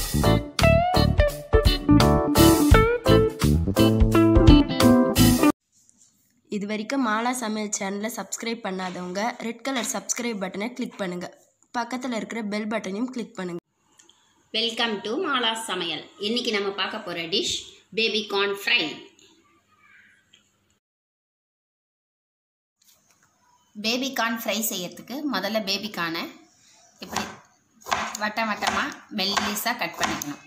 இது வரைக்கும் மாலா சமையல் சேனலை சப்ஸ்கிரைப் பண்ணாதவங்க ரெட் கலர் சப்ஸ்கிரைப் பட்டனை கிளிக் பண்ணுங்கள் பக்கத்தில் இருக்கிற பெல் பட்டனையும் கிளிக் பண்ணுங்கள் வெல்கம் டு மாலா சமையல் இன்னைக்கு நம்ம பார்க்க போகிற dish baby corn fry baby corn fry செய்யறதுக்கு முதல்ல பேபி கார்னை இப்படி வட்டம் வட்டமாக மெல்லிஸாக கட் பண்ணிக்கணும்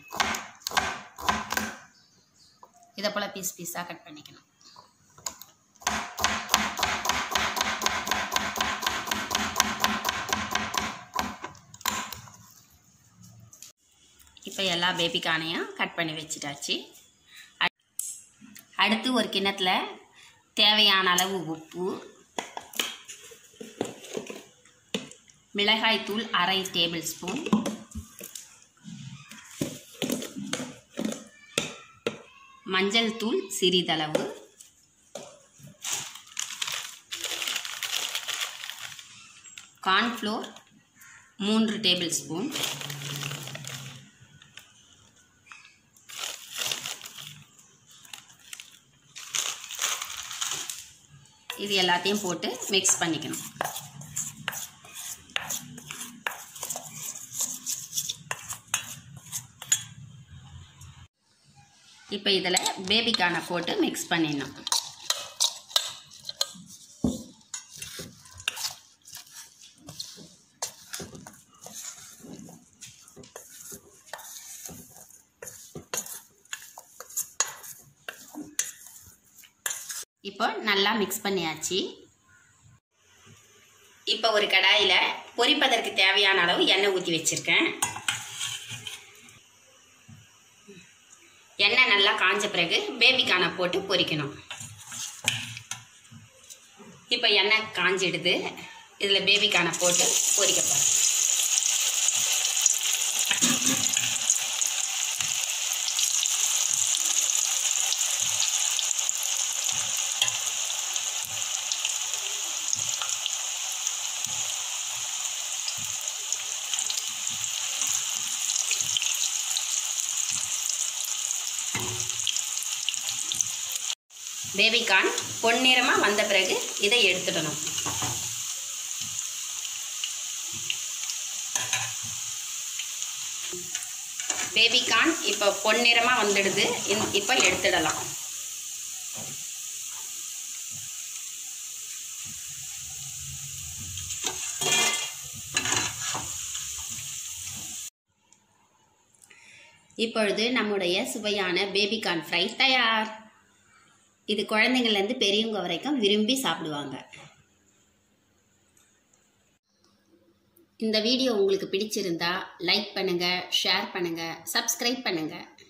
இதை போல் பீஸ் பீஸாக கட் பண்ணிக்கணும் இப்போ எல்லா பேபி கார்னையும் கட் பண்ணி வச்சுட்டாச்சு அட்- அடுத்து ஒரு கிண்ணத்தில் தேவையான அளவு உப்பு மிளகாய்த்தூள் அரை டேபிள் ஸ்பூன் மஞ்சள் தூள் சிறிதளவு கார்ன்ஃப்ளோர் மூன்று டேபிள் ஸ்பூன் இது எல்லாத்தையும் போட்டு மிக்ஸ் பண்ணிக்கணும் இப்போ இதில் பேபிக்கான போட்டு மிக்ஸ் பண்ணிடணும் இப்போ நல்லா மிக்ஸ் பண்ணியாச்சு இப்போ ஒரு கடாயில் பொரிப்பதற்கு தேவையான அளவு எண்ணெய் ஊற்றி வச்சுருக்கேன் எண்ணெய் நல்லா காஞ்ச பிறகு பேபிக்கான போட்டு பொரிக்கணும் இப்போ எண்ணெய் காஞ்சிடுது இதில் பேபிக்கான போட்டு பொரிக்க போகிறோம் பேபிகார்ன் பொன்னிறமாக வந்த பிறகு இதை எடுத்துடணும் பேபிகார்ன் இப்போ பொன்னிறமாக வந்துடுது இந்- இப்போ எடுத்துடலாம் இப்பொழுது நம்முடைய சுவையான பேபிகார்ன் ஃப்ரை தயார் இது குழந்தைங்கள்லேருந்து பெரியவங்க வரைக்கும் விரும்பி சாப்பிடுவாங்க இந்த வீடியோ உங்களுக்கு பிடிச்சிருந்தா லைக் பண்ணுங்கள் ஷேர் பண்ணுங்கள் சப்ஸ்கிரைப் பண்ணுங்கள்